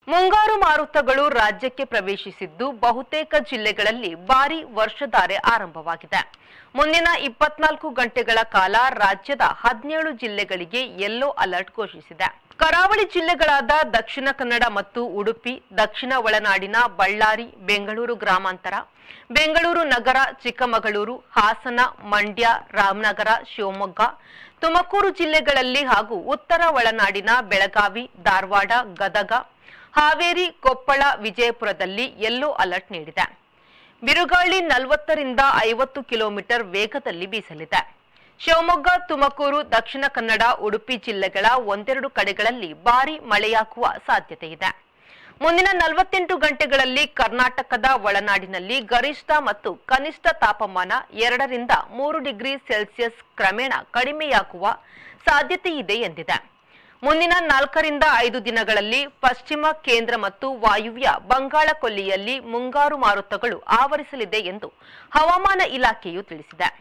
ಮುಂಗಾರು ಮಾರುತಗಳು ರಾಜ್ಯಕ್ಕೆ ಪ್ರವೇಶಿಸಿದ್ದು ಬಹುತೇಕ ಜಿಲ್ಲೆಗಳಲ್ಲಿ ಭಾರೀ ವರ್ಷಧಾರೆ ಆರಂಭವಾಗಿದೆ ಮುಂದಿನ ಇಪ್ಪತ್ನಾಲ್ಕು ಗಂಟೆಗಳ ಕಾಲ ರಾಜ್ಯದ ಹದಿನೇಳು ಜಿಲ್ಲೆಗಳಿಗೆ ಯೆಲ್ಲೋ ಅಲರ್ಟ್ ಘೋಷಿಸಿದೆ ಕರಾವಳಿ ಜಿಲ್ಲೆಗಳಾದ ದಕ್ಷಿಣ ಕನ್ನಡ ಮತ್ತು ಉಡುಪಿ ದಕ್ಷಿಣ ಒಳನಾಡಿನ ಬಳ್ಳಾರಿ ಬೆಂಗಳೂರು ಗ್ರಾಮಾಂತರ ಬೆಂಗಳೂರು ನಗರ ಚಿಕ್ಕಮಗಳೂರು ಹಾಸನ ಮಂಡ್ಯ ರಾಮನಗರ ಶಿವಮೊಗ್ಗ ತುಮಕೂರು ಜಿಲ್ಲೆಗಳಲ್ಲಿ ಹಾಗೂ ಉತ್ತರ ಒಳನಾಡಿನ ಬೆಳಗಾವಿ ಧಾರವಾಡ ಗದಗ ಹಾವೇರಿ ಕೊಪ್ಪಳ ವಿಜಯಪುರದಲ್ಲಿ ಯೆಲ್ಲೋ ಅಲರ್ಟ್ ನೀಡಿದೆ ಬಿರುಗಾಳಿ ನಲವತ್ತರಿಂದ ಐವತ್ತು ಕಿಲೋಮೀಟರ್ ವೇಗದಲ್ಲಿ ಬೀಸಲಿದೆ ಶಿವಮೊಗ್ಗ ತುಮಕೂರು ದಕ್ಷಿಣ ಕನ್ನಡ ಉಡುಪಿ ಜಿಲ್ಲೆಗಳ ಒಂದೆರಡು ಕಡೆಗಳಲ್ಲಿ ಭಾರೀ ಮಳೆಯಾಗುವ ಸಾಧ್ಯತೆ ಇದೆ ಮುಂದಿನ ನಲವತ್ತೆಂಟು ಗಂಟೆಗಳಲ್ಲಿ ಕರ್ನಾಟಕದ ಒಳನಾಡಿನಲ್ಲಿ ಗರಿಷ್ಠ ಮತ್ತು ಕನಿಷ್ಠ ತಾಪಮಾನ ಎರಡರಿಂದ ಮೂರು ಡಿಗ್ರಿ ಸೆಲ್ಸಿಯಸ್ ಕ್ರಮೇಣ ಕಡಿಮೆಯಾಗುವ ಸಾಧ್ಯತೆ ಇದೆ ಎಂದಿದೆ ಮುಂದಿನ ನಾಲ್ಕರಿಂದ ಐದು ದಿನಗಳಲ್ಲಿ ಪಶ್ಚಿಮ ಕೇಂದ್ರ ಮತ್ತು ವಾಯುವ್ಯ ಬಂಗಾಳ ಕೊಲ್ಲಿಯಲ್ಲಿ ಮುಂಗಾರು ಮಾರುತಗಳು ಆವರಿಸಲಿದೆ ಎಂದು ಹವಾಮಾನ ಇಲಾಖೆಯು ತಿಳಿಸಿದೆ